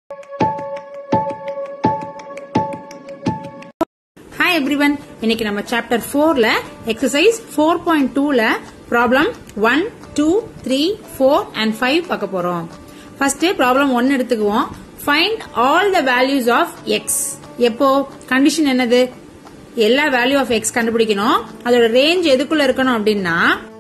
hi everyone இன்னைக்கு நம்ம chapter ஃபோர்ல எக்ஸசைஸ் ஃபோர் பாயிண்ட் டூல problem one two three four and five பார்க்க போறோம் ஃபர்ஸ்ட் ப்ராப்ளம் ஒன் எடுத்துக்குவோம் find all the values of x எப்போ கண்டிஷன் என்னது எல்லா வேல்யூ ஆஃப் எக்ஸ் கண்டுபிடிக்கணும் அதோட ரேஞ்ச் எதுக்குள்ள இருக்கணும் அப்படின்னா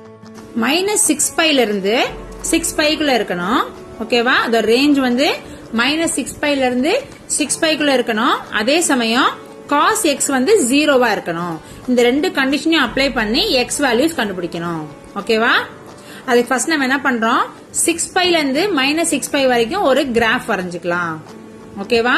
மைனஸ் சிக்ஸ் பைல இருந்து சிக்ஸ் பைக்குள்ள இருக்கணும் ஓகேவா அதோட ரேஞ்ச் வந்து மைனஸ் சிக்ஸ் பைல இருந்து சிக்ஸ் பைக்குள்ள இருக்கணும் அதே சமயம் காஸ் எக்ஸ் வந்து ஜீரோவா இருக்கணும் இந்த ரெண்டு கண்டிஷனையும் அப்ளை பண்ணி எக்ஸ் வேல்யூஸ் கண்டுபிடிக்கணும் ஓகேவா அதுக்கு ஃபர்ஸ்ட் நம்ம என்ன பண்றோம் சிக்ஸ் பைல இருந்து மைனஸ் சிக்ஸ் பை வரைக்கும் ஒரு கிராஃப் வரைஞ்சுக்கலாம் ஓகேவா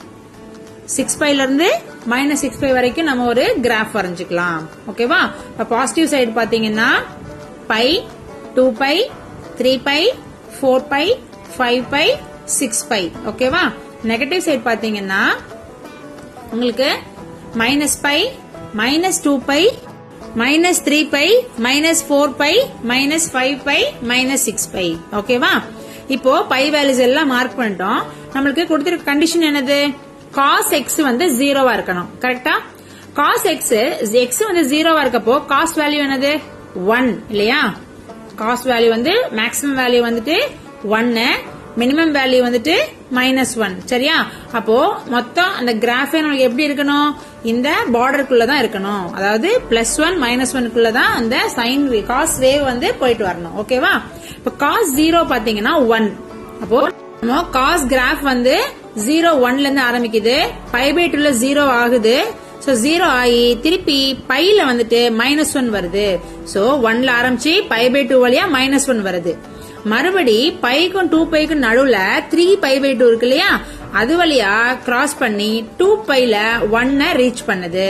சிக்ஸ் பைல இருந்து மைனஸ் சிக்ஸ் பை வரைக்கும் நம்ம ஒரு கிராஃப் வரைஞ்சுக்கலாம் ஓகேவா இப்ப பாசிட்டிவ் சைடு பாத்தீங்கன்னா pi two pi three pi four pi five pi six pi ஓகேவா நெகட்டிவ் சைடு பாத்தீங்கன்னா உங்களுக்கு minus pi minus two pi minus three pi minus four pi minus five pi minus six pi ஓகேவா இப்போ by values எல்லாம் mark பண்ணிட்டோம் நம்மளுக்கு கொடுத்திருக்க condition என்னது காஸ் எக்ஸ் வந்து ஜீரோவா இருக்கணும் கரெக்டா காஸ் எக்ஸ் எக்ஸ் வந்து ஜீரோவா இருக்கப்போ காஸ்ட் வேல்யூ என்னது ஒன் இல்லையா காஸ்ட் வேல்யூ வந்து மேக்ஸிமம் வேல்யூ வந்துட்டு ஒன்னு மினிமம் வேல்யூ வந்துட்டு மைனஸ் ஒன் சரியா அப்போ மொத்தம் அந்த கிராஃபே நமக்கு எப்படி இருக்கணும் இந்த பார்டருக்குள்ள தான் இருக்கணும் அதாவது பிளஸ் ஒன் மைனஸ் ஒன்னுக்குள்ள தான் அந்த சைன் காஸ் வேவ் வந்து போயிட்டு வரணும் ஓகேவா இப்போ காஸ் ஜீரோ பாத்தீங்கன்னா ஒன் அப்போ நம்ம காஸ் கிராஃப் வந்து ஜீரோ ஒன்ல இருந்து ஆரம்பிக்குது பை பை டூல ஜீரோ ஆகுது சோ ஜீரோ ஆகி திருப்பி பைல வந்துட்டு மைனஸ் ஒன் வருது சோ ஒன்ல ஆரம்பிச்சு பை பை டூ வழியா மைனஸ் ஒன் வருது மறுபடி பைக்கும் டூ பைக்கும் நடுவுல த்ரீ பை பை டூ இருக்கு இல்லையா அது வழியா கிராஸ் பண்ணி டூ பைல ஒன்ன ரீச் பண்ணுது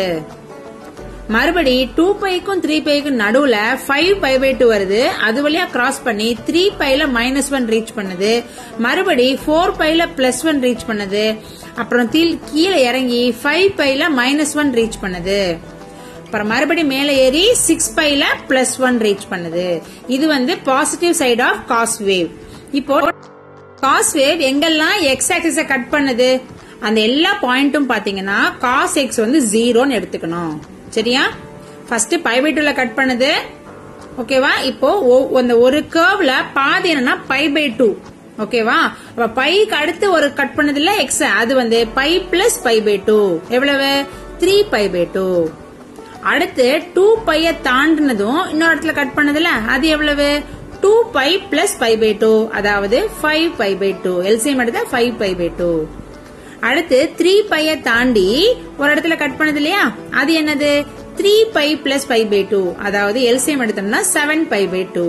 மறுபடி டூ பைக்கும் த்ரீ பைக்கும் நடுவுல ஃபைவ் பை பை டூ வருது அது வழியா கிராஸ் பண்ணி த்ரீ பைல மைனஸ் ஒன் ரீச் பண்ணுது மறுபடி ஃபோர் பைல பிளஸ் ஒன் ரீச் பண்ணுது அப்புறம் கீழே இறங்கி ஃபைவ் பைல மைனஸ் ஒன் ரீச் பண்ணுது அப்புறம் மறுபடி மேல ஏறி சிக்ஸ் பைல பிளஸ் ஒன் ரீச் பண்ணுது இது வந்து positive side of cos wave இப்போ காஸ் வேவ் எங்கெல்லாம் எக்ஸ் ஆக்சிஸ கட் பண்ணுது அந்த எல்லா பாயிண்ட்டும் பாத்தீங்கன்னா காஸ் எக்ஸ் வந்து ஜீரோன்னு எடுத்துக்கணும் சரியா ஃபர்ஸ்ட் பை பை டூல கட் பண்ணுது ஓகேவா இப்போ அந்த ஒரு கர்வ்ல பாதி என்னன்னா பை பை டூ ஓகேவா அப்ப பைக்கு அடுத்து ஒரு கட் பண்ணதுல எக்ஸ் அது வந்து pi plus pi by two எவ்வளவு த்ரீ பை பை டூ அடுத்து டூ பைய தாண்டினதும் இன்னொரு இடத்துல கட் பண்ணதுல அது எவ்வளவு two pi plus pi by two அதாவது five pi by two LCM எடுத்த ஃபைவ் பை பை டூ அடுத்து த்ரீ பைய தாண்டி ஒரு இடத்துல கட் பண்ணது இல்லையா அது என்னது three pi plus pi by two அதாவது எல்சிஎம் எடுத்தோம்னா செவன் பை பை டூ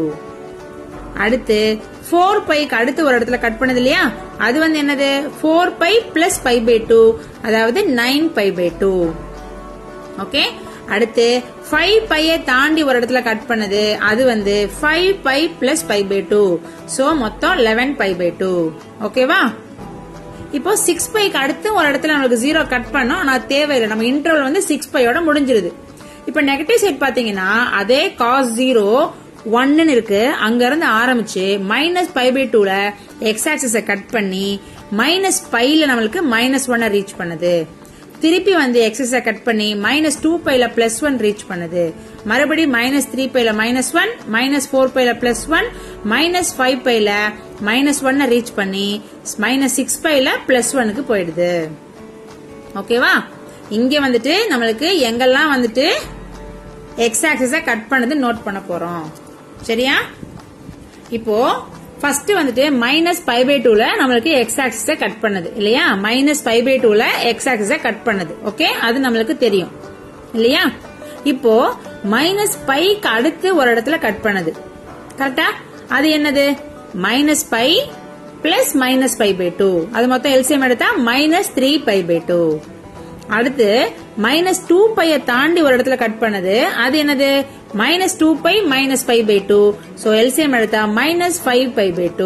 அடுத்து ஃபோர் பைக்கு அடுத்து ஒரு இடத்துல கட் பண்ணது இல்லையா அது வந்து என்னது four pi plus pi by two அதாவது nine pi by two okay அடுத்து ஃபைவ் பைய தாண்டி ஒரு இடத்துல கட் பண்ணது அது வந்து five pi plus pi by two so மொத்தம் லெவன் பை பை டூ ஓகேவா இப்போ சிக்ஸ் பைக்கு அடுத்து ஒரு இடத்துல நம்மளுக்கு ஜீரோ கட் பண்ணோம் ஆனா தேவையில்லை நம்ம இன்டர்வல் வந்து சிக்ஸ் பையோட முடிஞ்சிருது இப்ப நெகட்டிவ் சைட் பாத்தீங்கன்னா அதே காஸ் ஜீரோ ஒன்னு இருக்கு அங்க இருந்து ஆரம்பிச்சு மைனஸ் பை பை டூல எக்ஸ் ஆக்சிஸ கட் பண்ணி மைனஸ் பைல நம்மளுக்கு மைனஸ் ஒன்ன ரீச் பண்ணுது திருப்பி வந்து எக்ஸஸ கட் பண்ணி மைனஸ் டூ பைல பிளஸ் ஒன் ரீச் பண்ணுது மறுபடியும் மைனஸ் த்ரீ பைல மைனஸ் ஒன் மைனஸ் ஃபோர் பைல பிளஸ் ஒன் மைனஸ் ஃபைவ் பைல மைனஸ் ஒன்ன ரீச் பண்ணி மைனஸ் சிக்ஸ் பைல பிளஸ் ஒன்னுக்கு போயிடுது ஓகேவா இங்க வந்துட்டு நம்மளுக்கு எங்கெல்லாம் வந்துட்டு எக்ஸ் ஆக்சிஸ கட் பண்ணது நோட் பண்ண போறோம் சரியா இப்போ ஃபர்ஸ்ட் வந்துட்டு மைனஸ் பை பை டூல நம்மளுக்கு எக்ஸ் ஆக்சிஸ கட் பண்ணுது இல்லையா மைனஸ் பை பை டூல எக்ஸ் ஆக்சிஸ கட் பண்ணுது ஓகே அது நம்மளுக்கு தெரியும் இல்லையா இப்போ மைனஸ் பைக்கு அடுத்து ஒரு இடத்துல கட் பண்ணுது கரெக்டா அது என்னது minus pi plus minus pi by two அது மொத்தம் எல்சிஎம் எடுத்தா minus three pi by two அடுத்து மைனஸ் டூ பைய தாண்டி ஒரு இடத்துல கட் பண்ணது அது என்னது minus two pi minus five pi two so LCM எடுத்தா minus five pi by two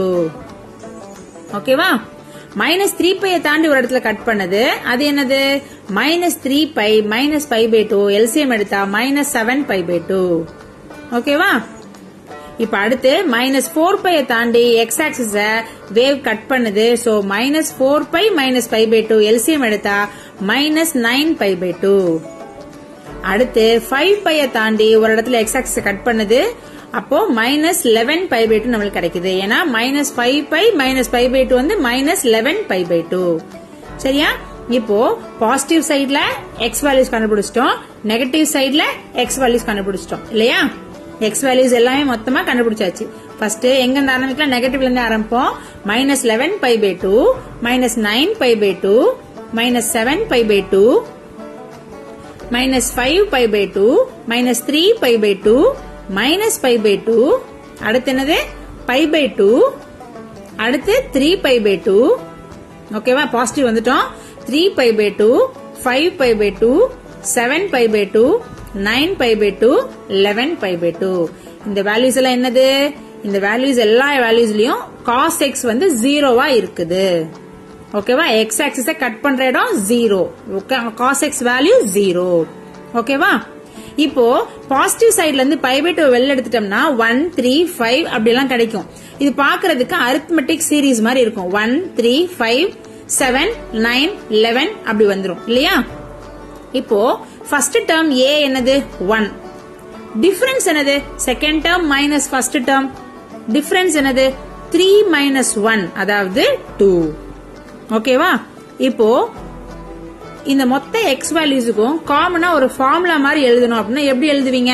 ஓகேவா மைனஸ் த்ரீ பைய தாண்டி ஒரு இடத்துல கட் பண்ணது அது என்னது minus three pi minus five pi two LCM எடுத்தா minus seven pi by two ஓகேவா இப்ப அடுத்து மைனஸ் ஃபோர் பைய தாண்டி எக்ஸ் ஆக்சிஸ வேவ் கட் பண்ணுது so minus four pi minus pi by two LCM எடுத்தா minus nine pi by two அடுத்து five பைய தாண்டி ஒரு இடத்துல எக்ஸ் ஆக்சிஸ் கட் பண்ணுது அப்போ minus eleven pi by two நம்மளுக்கு கிடைக்குது ஏன்னா minus five pi minus pi by two வந்து minus eleven pi by two சரியா இப்போ பாசிட்டிவ் சைட்ல எக்ஸ் வேல்யூஸ் கண்டுபிடிச்சிட்டோம் நெகட்டிவ் சைட்ல எக்ஸ் வேல்யூஸ் கண்டுபிடிச்சிட்டோம் இல்லையா எக்ஸ் வேல்யூஸ் எல்லாமே மொத்தமா கண்டுபிடிச்சாச்சு ஃபர்ஸ்ட் எங்க இருந்து ஆரம்பிக்கலாம் நெகட்டிவ்ல இருந்து ஆரம்பிப்போம் minus eleven pi by two minus nine pi by two minus seven pi by two minus five pi by two minus three pi by two minus pi by two அடுத்து என்னது பை பை டூ அடுத்து three pi by two ஓகேவா positive வந்துட்டோம் three pi by two five pi by two seven pi by two nine pi by two eleven pi by two இந்த values எல்லாம் என்னது இந்த values எல்லா வேல்யூஸ்லயும் காஸ் எக்ஸ் வந்து ஜீரோவா இருக்குது ஓகேவா எக்ஸ் ஆக்சிஸ கட் பண்ற இடம் zero cos x value zero ஓகேவா இப்போ பாசிட்டிவ் சைட்ல இருந்து பை பை டூ வெளில எடுத்துட்டோம்னா ஒன் த்ரீ ஃபைவ் அப்படி எல்லாம் கிடைக்கும் இது பாக்குறதுக்கு அரித்மெட்டிக் சீரீஸ் மாதிரி இருக்கும் one three five seven nine eleven அப்படி வந்துரும் இல்லையா இப்போ ஃபர்ஸ்ட் டேர்ம் ஏ என்னது ஒன் டிஃபரன்ஸ் என்னது second term minus first term difference என்னது த்ரீ மைனஸ் ஒன் அதாவது டூ ஓகேவா இப்போ இந்த மொத்த எக்ஸ் வேல்யூஸுக்கும் காமனா ஒரு ஃபார்முலா மாதிரி எழுதணும் அப்படின்னா எப்படி எழுதுவீங்க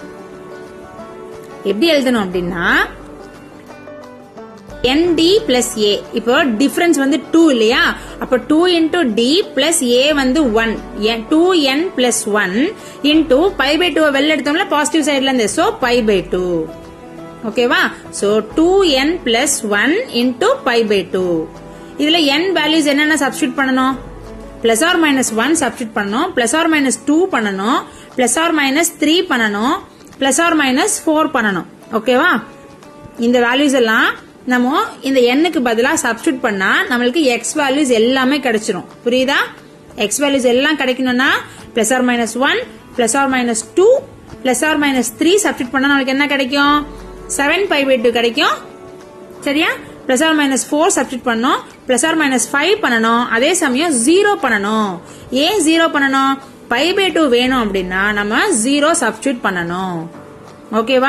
எப்படி எழுதணும் அப்படின்னா என் டி பிளஸ் ஏ இப்போ டிஃபரன்ஸ் வந்து டூ இல்லையா அப்ப two into d plus a வந்து one two n plus one into pi by two வெளில எடுத்தோம்ல பாசிட்டிவ் சைட்ல இருந்து சோ பை பை டூ ஓகேவா so two n plus one into pi by two இதுல என் வேல்யூஸ் என்னென்ன சப்ஸ்டியூட் பண்ணணும் plus or minus one substitute பண்ணணும் plus or minus two பண்ணணும் பிளஸ் ஆர் மைனஸ் த்ரீ பண்ணணும் பிளஸ் ஆர் மைனஸ் ஃபோர் பண்ணணும் ஓகேவா இந்த வேல்யூஸ் எல்லாம் நம்ம இந்த எண்ணுக்கு பதிலா சப்ஸ்டியூட் பண்ணா நம்மளுக்கு எக்ஸ் வேல்யூஸ் எல்லாமே கிடைச்சிரும் புரியுதா எக்ஸ் வேல்யூஸ் எல்லாம் கிடைக்கணும்னா plus or minus one plus or minus two plus or minus three substitute பண்ணா நம்மளுக்கு என்ன கிடைக்கும் செவன் பை பை டூ கிடைக்கும் சரியா plus or minus four substitute பண்ணணும் பிளஸ் ஆர் மைனஸ் ஃபைவ் பண்ணணும் அதே சமயம் ஜீரோ பண்ணணும் ஏன் ஜீரோ பண்ணணும் பை பை டூ வேணும் அப்படின்னா நம்ம ஜீரோ சப்ஸ்டியூட் பண்ணணும் ஓகேவா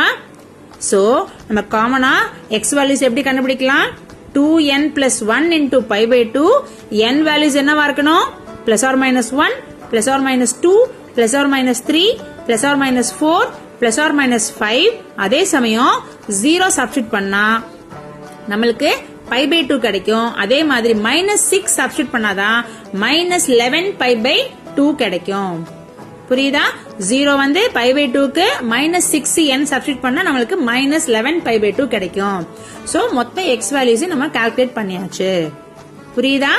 சோ நம்ம காமனா எக்ஸ் வேல்யூஸ் எப்படி கண்டுபிடிக்கலாம் two n plus one into pi by two n values என்னவா இருக்கணும் plus or minus one plus or minus two plus or minus three plus or minus four plus or minus five அதே சமயம் zero substitute பண்ணா நம்மளுக்கு by by two கிடைக்கும் அதே மாதிரி minus six substitute பண்ணாதான் minus eleven pi by two கிடைக்கும் புரியுதா ஜீரோ வந்து பை பை டூக்கு மைனஸ் சிக்ஸ் என் சப்ஸ்டியூட் பண்ணா நம்மளுக்கு minus eleven pi by two கிடைக்கும் சோ மொத்த எக்ஸ் வேல்யூஸ் நம்ம கால்குலேட் பண்ணியாச்சு புரியுதா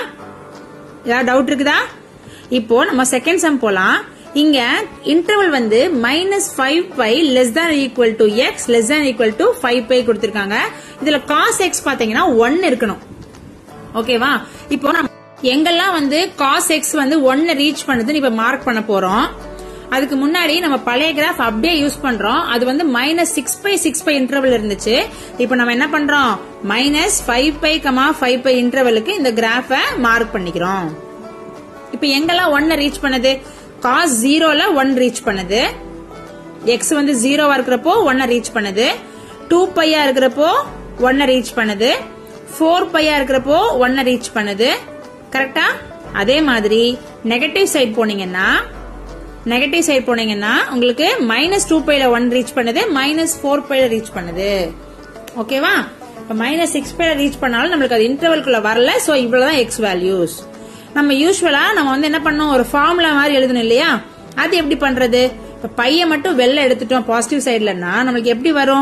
ஏதாவது டவுட் இருக்குதா இப்போ நம்ம செகண்ட் சம் போலாம் இங்க இன்டர்வல் வந்து minus five pi less than equal to x less than equal to five pi கொடுத்திருக்காங்க இதுல காஸ் எக்ஸ் பாத்தீங்கன்னா ஒன் இருக்கணும் ஓகேவா இப்போ நம்ம எங்கெல்லாம் வந்து காஸ் எக்ஸ் வந்து ஒன்னு ரீச் பண்ணுதுன்னு இப்ப மார்க் பண்ண போறோம் அதுக்கு முன்னாடி நம்ம பழைய கிராஃப் அப்படியே யூஸ் பண்றோம் அது வந்து minus six pi six pi interval இருந்துச்சு இப்போ நம்ம என்ன பண்றோம் minus five pi comma five pi இன்டர்வலுக்கு இந்த கிராஃப மார்க் பண்ணிக்கிறோம் இப்போ எங்கெல்லாம் ஒன்ன ரீச் பண்ணுது காஸ் ஜீரோல ஒன் ரீச் பண்ணுது எக்ஸ் வந்து ஜீரோவா இருக்கிறப்போ ஒன்ன ரீச் பண்ணுது டூ பையா இருக்கிறப்போ ஒன்ன ரீச் பண்ணுது ஃபோர் பையா இருக்கிறப்போ ஒன்ன ரீச் பண்ணுது கரெக்டா அதே மாதிரி நெகட்டிவ் சைட் போனீங்கன்னா நெகட்டிவ் சைட் போனீங்கன்னா உங்களுக்கு மைனஸ் டூ பைல ஒன் ரீச் பண்ணுது மைனஸ் ஃபோர் பைல ரீச் பண்ணுது ஓகேவா இப்ப மைனஸ் சிக்ஸ் பைல ரீச் பண்ணாலும் நம்மளுக்கு அது இன்டர்வல்குள்ள வரல சோ இவ்வளவுதான் எக்ஸ் வேல்யூஸ் நம்ம யூஸ்வலா நம்ம வந்து என்ன பண்ணோம் ஒரு ஃபார்முலா மாதிரி எழுதணும் இல்லையா அது எப்படி பண்றது இப்ப பைய மட்டும் வெளில எடுத்துட்டோம் பாசிட்டிவ் சைட்லன்னா நம்மளுக்கு எப்படி வரும்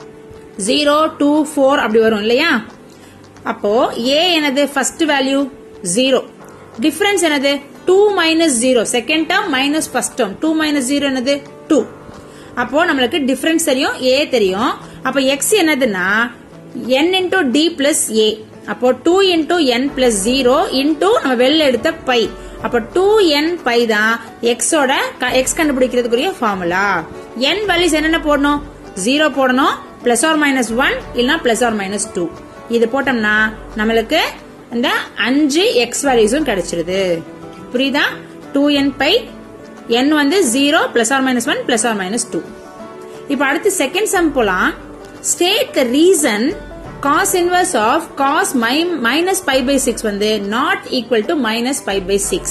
ஜீரோ டூ ஃபோர் அப்படி வரும் இல்லையா அப்போ ஏ எனது ஃபர்ஸ்ட் வேல்யூ ஜீரோ டிஃபரன்ஸ் என்னது two minus zero second term minus first term two minus zero என்னது டூ அப்போ நம்மளுக்கு டிஃபரன்ஸ் தெரியும் ஏ தெரியும் அப்போ எக்ஸ் என்னதுன்னா n into d plus a அப்போ two into n plus zero into நம்ம வெளில எடுத்த பை அப்ப டூ என் பை தான் எக்ஸோட எக்ஸ் கண்டுபிடிக்கிறதுக்குரிய ஃபார்முலா என் வேல்யூஸ் என்னென்ன போடணும் ஜீரோ போடணும் பிளஸ் ஆர் மைனஸ் ஒன் இல்லைன்னா பிளஸ் ஆர் மைனஸ் டூ இது போட்டோம்னா நம்மளுக்கு இந்த அஞ்சு எக்ஸ் வேல்யூஸும் கிடைச்சிருது புரியுதா டூ என் பை என் வந்து zero plus or minus one plus or minus two இப்போ அடுத்து செகண்ட் சம் போலாம் state the reason cos inverse of cos minus pi by six வந்து not equal to minus pi by six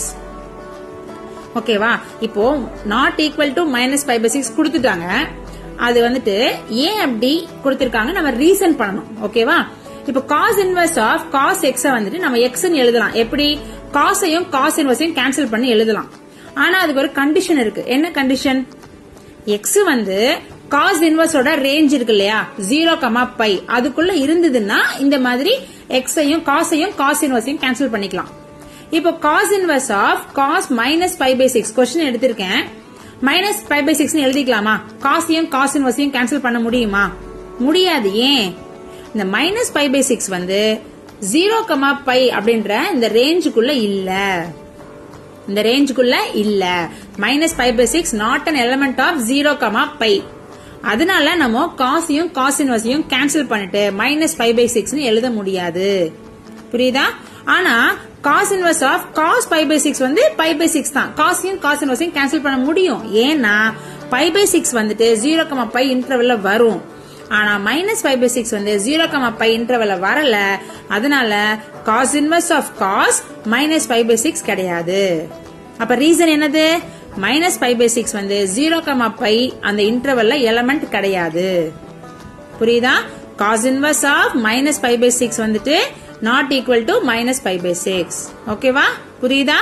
ஓகேவா இப்போ not equal to minus pi by six கொடுத்துட்டாங்க அது வந்துட்டு ஏன் அப்படி கொடுத்திருக்காங்க நம்ம ரீசன் பண்ணணும் ஓகேவா இப்போ காஸ் இன்வர்ஸ் ஆஃப் காஸ் எக்ஸ வந்துட்டு நம்ம எக்ஸ்ன்னு எழுதலாம் எப்படி காசையும் காஸ் இன்வர்ஸையும் கேன்சல் பண்ணி எழுதலாம் ஆனா அதுக்கு ஒரு கண்டிஷன் இருக்கு என்ன கண்டிஷன் எக்ஸ் வந்து காஸ் இன்வர்ஸோட ரேஞ்ச் இருக்கு இல்லையா ஜீரோ கமா பை அதுக்குள்ள இருந்ததுன்னா இந்த மாதிரி எக்ஸையும் காசையும் காஸ் இன்வர்ஸையும் கேன்சல் பண்ணிக்கலாம் இப்போ cos inverse of cos minus pi by six question எடுத்திருக்கேன் மைனஸ் பை பை சிக்ஸ் எழுதிக்கலாமா காசையும் காஸ் இன்வர்ஸையும் கேன்சல் பண்ண முடியுமா முடியாது ஏன் இந்த மைனஸ் பை பை சிக்ஸ் வந்து ஜீரோ கமா பை அப்படின்ற இந்த ரேஞ்சுக்குள்ள இல்ல இந்த ரேஞ்சுக்குள்ள இல்ல minus pi by six not an element of zero comma pi அதனால நம்ம காசையும் காஸ் இன்வர்ஸையும் கேன்சல் பண்ணிட்டு மைனஸ் பை பை சிக்ஸ் எழுத முடியாது புரியுதா ஆனா cos inverse of cos pi by six வந்து பை பை சிக்ஸ் தான் காசையும் காஸ் இன்வர்ஸையும் கேன்சல் பண்ண முடியும் ஏன்னா பை பை சிக்ஸ் வந்துட்டு ஜீரோ கமா பை இன்டர்வெல்ல வரும் ஆனா மைனஸ் ஃபைவ் பை சிக்ஸ் வந்து ஜீரோ கமா பை இன்டர்வெல்ல வரல அதனால cos inverse of cos minus five pi six கிடையாது அப்ப ரீசன் என்னது மைனஸ் ஃபைவ் பை சிக்ஸ் வந்து ஜீரோ கமா பை அந்த இன்டர்வெல்ல எலமெண்ட் கிடையாது புரியுதா cos inverse of minus five pi six வந்துட்டு not equal to minus five pi six ஓகேவா புரியுதா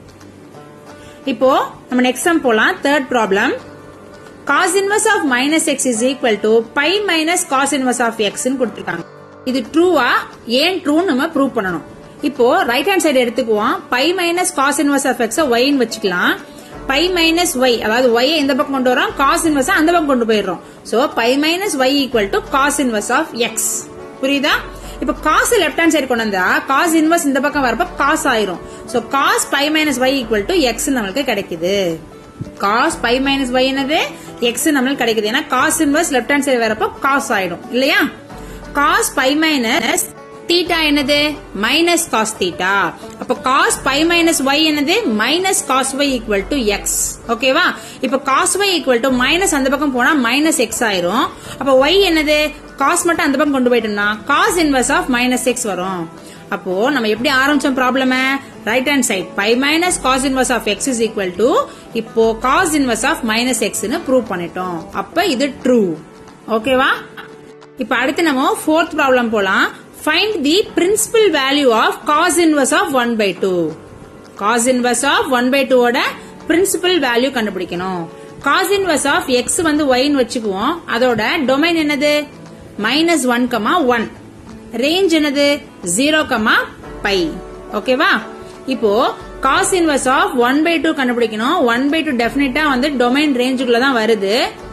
இப்போ நம்ம நெக்ஸ்ட் சம் போலாம் third problem cos inverse of minus x is equal to pi minus cos inverse of x ன்னு கொடுத்திருக்காங்க இது ட்ரூவா ஏன் ட்ரூ நம்ம ப்ரூவ் பண்ணணும் இப்போ ரைட் ஹேண்ட் சைடு எடுத்துக்குவோம் pi minus cos inverse of x ஒய்னு வச்சுக்கலாம் பை மைனஸ் ஒய் அதாவது ஒய் இந்த பக்கம் கொண்டு வரோம் காஸ் இன்வர்ஸ் அந்த பக்கம் கொண்டு போயிடுறோம் so pi minus y equal to cos inverse of x புரியுதா இப்ப காசு லெஃப்ட் ஹேண்ட் சைடு கொண்டு வந்தா காஸ் இன்வர்ஸ் இந்த பக்கம் வரப்ப காஸ் ஆயிரும் so cos pi minus y equal to x நம்மளுக்கு கிடைக்குது காஸ் பை மைனஸ் ஒய் என்னது எக்ஸ் நம்மளுக்கு கிடைக்குது ஏன்னா cos inverse left hand side வரப்போ காஸ் ஆயிடும் இல்லையா காஸ் பை மைனஸ் தீட்டா என்னது மைனஸ் காஸ் தீட்டா அப்ப காஸ் பை மைனஸ் ஒய் என்னது minus cos y equal to x ஓகேவா இப்ப cos y equal to minus அந்த பக்கம் போனா மைனஸ் எக்ஸ் ஆயிரும் அப்ப ஒய் என்னது காஸ் மட்டும் அந்த பக்கம் கொண்டு போயிட்டோம்னா cos inverse of minus x வரும் அப்போ நம்ம எப்படி ஆரம்பிச்சோம் problem right hand side pi minus cos inverse of x is equal to இப்போ காஸ் இன்வர்ஸ் ஆஃப் மைனஸ் எக்ஸ்னு ப்ரூவ் பண்ணிட்டோம் அப்ப இது ட்ரூ ஓகேவா இப்ப அடுத்து நம்ம ஃபோர்த் ப்ராப்ளம் போலாம் find the principal value of cos inverse of one by two cos inverse of one by டூவோட பிரின்சிபல் வேல்யூ கண்டுபிடிக்கணும் காஸ் இன்வர்ஸ் ஆஃப் எக்ஸ் வந்து ஒய்னு வச்சுக்குவோம் அதோட டொமைன் என்னது minus one comma one range என்னது ஜீரோ கமா பை ஓகேவா இப்போ cos inverse of one by two கண்டுபிடிக்கணும் ஒன் பை டூ டெபினட்டா வந்து டொமைன் ரேஞ்சுக்குள்ள தான் வருது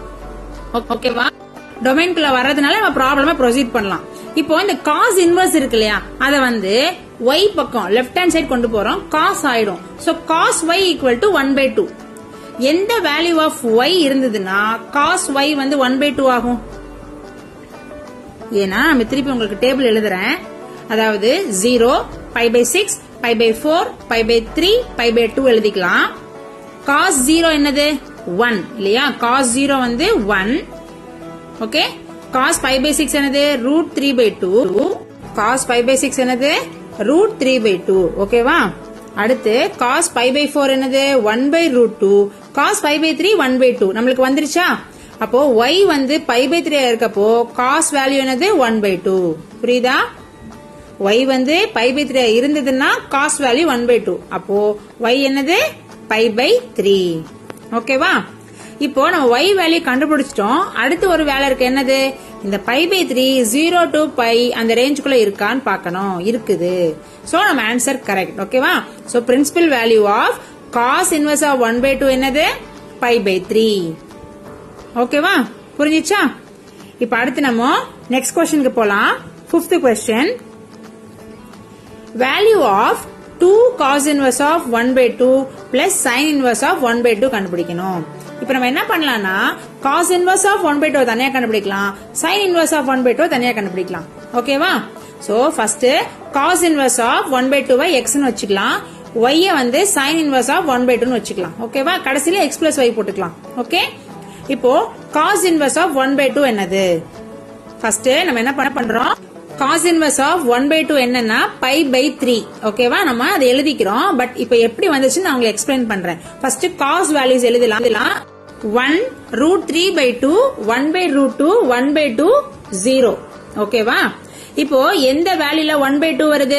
ஓகேவா டொமைன்குள்ள வர்றதுனால நம்ம ப்ராப்ளமா ப்ரொசீட் பண்ணலாம் இப்போ இந்த காஸ் இன்வர்ஸ் இருக்கு இல்லையா அத வந்து ஒய் பக்கம் லெஃப்ட் ஹேண்ட் சைடு கொண்டு போறோம் காஸ் ஆயிடும் so cos y equal to one by two எந்த வேல்யூ ஆஃப் ஒய் இருந்ததுன்னா காஸ் ஒய் வந்து ஒன் பை டூ ஆகும் ஏன்னா நம்ம திருப்பி உங்களுக்கு டேபிள் எழுதுறேன் அதாவது zero pi by six pi by four pi by three pi by two எழுதிக்கலாம் காஸ் ஜீரோ என்னது ஒன் இல்லையா காஸ் ஜீரோ வந்து one okay cos pi by six என்னது root three by two cos pi by six என்னது root three by two ஓகேவா அடுத்து cos pi by four என்னது one by root two cos pi by three one by two நம்மளுக்கு வந்துருச்சா அப்போ y வந்து pi by three இருக்கப்போ cos value என்னது ஒன் பை டூ புரியுதா y வந்து பை பை த்ரீ இருந்ததுன்னா cos value one by two அப்போ y என்னது பை பை த்ரீ ஓகேவா இப்போ நம்ம y வேல்யூ கண்டுபிடிச்சிட்டோம் அடுத்து ஒரு வேலை இருக்கு என்னது இந்த pi by three zero to pi அந்த ரேஞ்சுக்குள்ள இருக்கான்னு பார்க்கணும் இருக்குது சோ நம்ம ஆன்சர் கரெக்ட் ஓகேவா so principal value of cos inverse of one by two என்னது பை பை த்ரீ ஓகேவா புரிஞ்சிச்சா இப்ப அடுத்து நம்ம நெக்ஸ்ட் கொஸ்டினுக்கு போலாம் fifth question value of two cos inverse of one by two plus sin inverse of one by two கண்டுபிடிக்கணும் இப்போ நம்ம என்ன பண்ணலாம்னா cos inverse of one by two தனியா கண்டுபிடிக்கலாம் sin inverse of one by two தனியா கண்டுபிடிக்கலாம் ஓகேவா so first cos inverse of one by டூவை எக்ஸ்னு வச்சுக்கலாம் ஒய்ய வந்து sin inverse of one by டூன்னு வச்சுக்கலாம் ஓகேவா கடைசியில எக்ஸ் பிளஸ் ஒய் போட்டுக்கலாம் ஓகே இப்போ cos inverse of one by two என்னது ஃபர்ஸ்ட் நம்ம என்ன பண்ண பண்றோம் cos inverse of one by two என்னன்னா பை பை த்ரீ ஓகேவா நம்ம அதை எழுதிக்கிறோம் பட் இப்போ எப்படி வந்துச்சுன்னு நான் உங்களுக்கு எக்ஸ்பிளைன் பண்றேன் ஃபர்ஸ்ட் காஸ் வேல்யூஸ் எழுதலாம் எழுதலாம் one root three by two one by root two one by two zero ஓகேவா இப்போ எந்த வேல்யூல ஒன் பை டூ வருது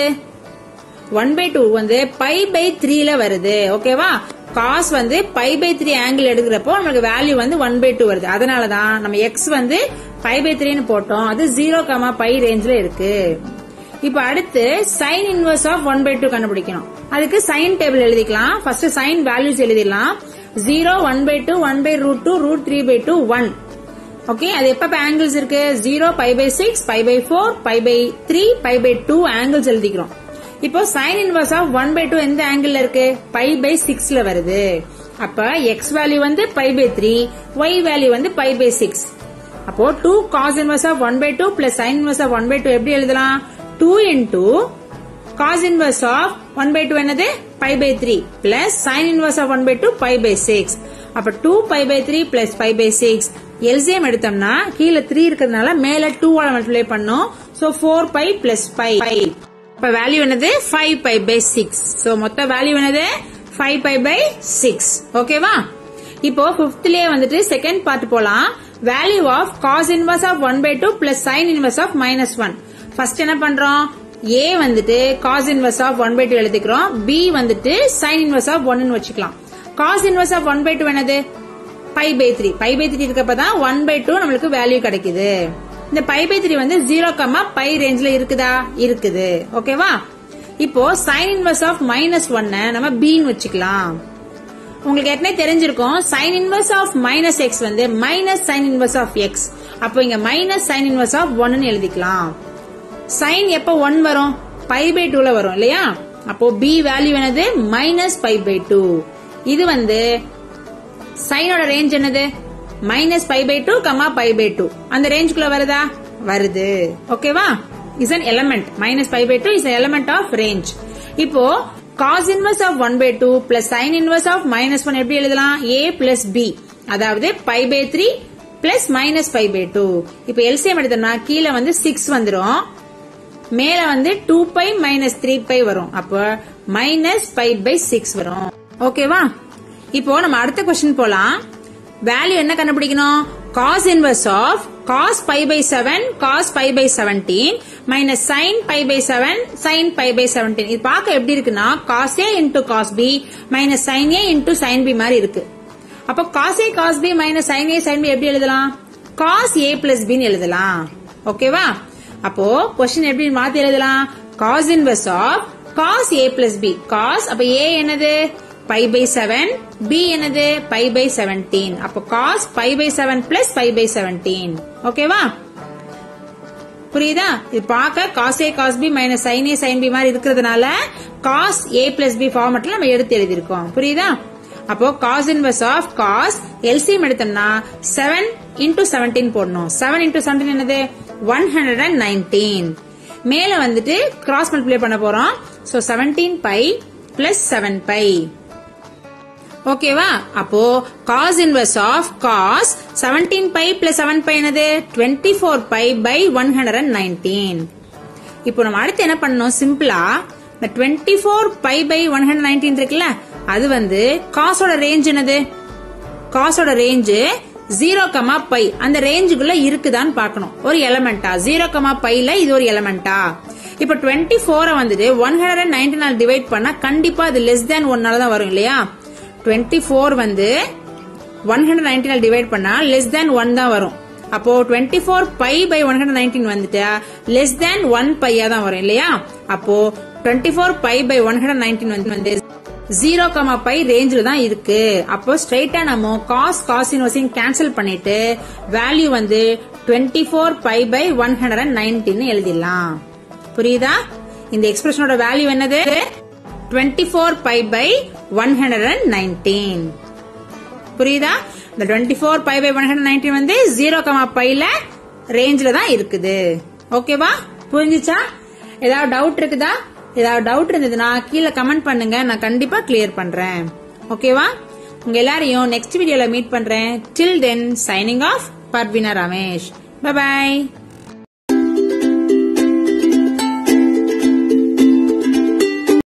ஒன் பை டூ வந்து பை பை த்ரீல வருது ஓகேவா காஸ் வந்து பை பை த்ரீ ஆங்கிள் எடுக்கிறப்போ நமக்கு வேல்யூ வந்து ஒன் பை டூ வருது அதனாலதான் நம்ம எக்ஸ் வந்து பை பை த்ரீன்னு போட்டோம் அது ஜீரோ கமா பை ரேஞ்ச்ல இருக்கு இப்ப அடுத்து sin inverse of one by two கண்டுபிடிக்கணும் அதுக்கு சைன் டேபிள் எழுதிக்கலாம் ஃபர்ஸ்ட் சைன் வேல்யூஸ் எழுதிடலாம் zero one by two one by root two root three by two one okay அது எப்ப ஆங்கிள்ஸ் இருக்கு zero pi by six pi by four pi by three pi by two angles எழுதிக்கிறோம் இப்போ sin inverse of one by two எந்த angle இருக்கு pi by சிக்ஸ்ல வருது அப்ப எக்ஸ் வேல்யூ வந்து pi by three y value வந்து பை பை சிக்ஸ் அப்போ two cos inverse of one by two plus sin inverse of one by two எப்படி எழுதலாம் two into cos inverse of one by two என்னது pi by three plus sin inverse of one by two pi by six அப்ப two pi by three plus pi by six LCM எடுத்தோம்னா கீழே three இருக்கிறதுனால மேல two ஆல multiply பண்ணோம் so four pi plus pi இப்ப value என்னது five pi by six so மொத்த வேல்யூ என்னது ஃபைவ் பை பை சிக்ஸ் ஓகேவா இப்போ பிப்த்லயே வந்துட்டு செகண்ட் பார்ட் போலாம் value of cos inverse of one by two plus sin inverse of minus one first என்ன பண்றோம் ஏ வந்துட்டு cos inverse of one by two எழுதிக்கிறோம் பி வந்துட்டு சைன் இன்வர்ஸ் ஆஃப் ஒன்னு வச்சுக்கலாம் cos inverse of one by two என்னது pi by three pi by three இருக்கப்பதான் one by two நம்மளுக்கு value கிடைக்குது இந்த பை பை த்ரீ வந்து ஜீரோ கம்மா பை ரேஞ்ச்ல இருக்குதா இருக்குது ஓகேவா இப்போ சைன் இன்வர்ஸ் ஆஃப் மைனஸ் ஒன்ன நம்ம பின்னு வச்சுக்கலாம் உங்களுக்கு ஏற்கனவே தெரிஞ்சிருக்கும் sin inverse of minus x வந்து minus sin inverse of x அப்போ இங்க மைனஸ் சைன் இன்வர்ஸ் ஆஃப் ஒன்னு எழுதிக்கலாம் சைன் எப்ப ஒன் வரும் பை பை டூல வரும் இல்லையா அப்போ பி வேல்யூ என்னது மைனஸ் பை பை டூ இது வந்து சைனோட ரேஞ்ச் என்னது minus pi by two comma pi by two அந்த ரேஞ்சுக்குள்ள வருதா வருது ஓகேவா is an element minus pi by two is element of range இப்போ cos inverse of one by two plus sin inverse of minus one எப்படி எழுதலாம் A plus B அதாவது pi by three plus minus pi by two இப்போ LCM எடுத்தோம்னா கீழே வந்து six வந்துரும் மேல வந்து two pi minus three pi வரும் அப்போ மைனஸ் பை பை சிக்ஸ் வரும் ஓகேவா இப்போ நம்ம அடுத்த கொஸ்டின் போலாம் வேல்யூ என்ன கண்டுபிடிக்கணும் cos inverse of cos pi by seven cos pi by seventeen minus sin pi by seven sin pi by seventeen இது பார்க்க எப்படி இருக்குன்னா cos A into cos B minus sin A into sin B மாதிரி இருக்கு அப்போ cos A cos B minus sin A sin B எப்படி எழுதலாம் cos A plus பின்னு எழுதலாம் ஓகேவா அப்போ கொஸ்டின் எப்படி மாத்தி எழுதலாம் cos inverse of cos A plus B cos அப்ப ஏ என்னது பை பை செவன் பி என்னது பை பை செவன்டீன் அப்போ cos pi by seven plus pi by seventeen ஓகேவா புரியுதா இது பார்க்க cos A cos B minus sin A sin B மாதிரி இருக்கிறதுனால காஸ் ஏ பிளஸ் பி ஃபார்மட்ல நம்ம எடுத்து எழுதியிருக்கோம் புரியுதா அப்போ cos inverse of cos LCM எடுத்தோம்னா செவன் இன்டூ செவன்டீன் போடணும் செவன் இன்டூ செவன்டீன் என்னது ஒன் ஹண்ட்ரட் அண்ட் நைன்டீன் மேல வந்துட்டு கிராஸ் மல்டிப்ளை பண்ண போறோம் so seventeen pi plus seven pi ஓகேவா அப்போ cos inverse of cos seventeen pi plus seven pi என்னது twenty four pi by one hundred and nineteen இப்போ நம்ம அடுத்து என்ன பண்ணணும் சிம்பிளா இந்த twenty four pi by one hundred nineteen இருக்குல்ல அது வந்து காசோட ரேஞ்ச் என்னது காசோட ரேஞ்சு ஜீரோ கமா பை அந்த ரேஞ்சுக்குள்ள இருக்குதான்னு பார்க்கணும் ஒரு எலமெண்டா ஜீரோ கமா பைல இது ஒரு எலமெண்டா இப்ப டுவெண்ட்டி ஃபோரை வந்துட்டு one hundred and ninety divide பண்ணா கண்டிப்பா அது லெஸ் தேன் ஒன்னால தான் வரும் இல்லையா டுவெண்ட்டி ஃபோர் வந்து ஒன் ஹண்ட்ரட் நைன்டீன் டிவைட் பண்ணா லெஸ் தேன் ஒன் தான் வரும் அப்போ twenty four pi by one hundred nineteen வந்துட்டு லெஸ் தேன் ஒன் பையா தான் வரும் இல்லையா அப்போ twenty four pi by one hundred nineteen வந்து வந்து ஜீரோ கமா பை ரேஞ்சில் தான் இருக்கு அப்போ ஸ்ட்ரைட்டா நம்ம காஸ் காஸ் இன்வர்ஸையும் கேன்சல் பண்ணிட்டு வேல்யூ வந்து twenty four pi by one hundred and nineteen எழுதிடலாம் புரியுதா இந்த எக்ஸ்பிரஷனோட வேல்யூ என்னது twenty four pi by one hundred and nineteen புரியுதா இந்த twenty four pi by one hundred nineteen வந்து ஜீரோ கமா பைல ரேஞ்சில தான் இருக்குது ஓகேவா புரிஞ்சுச்சா ஏதாவது டவுட் இருக்குதா ஏதாவது டவுட் இருந்ததுன்னா கீழே கமெண்ட் பண்ணுங்க நான் கண்டிப்பா கிளியர் பண்றேன் ஓகேவா உங்க எல்லாரையும் நெக்ஸ்ட் வீடியோல மீட் பண்றேன் till then signing off Parvina Ramesh by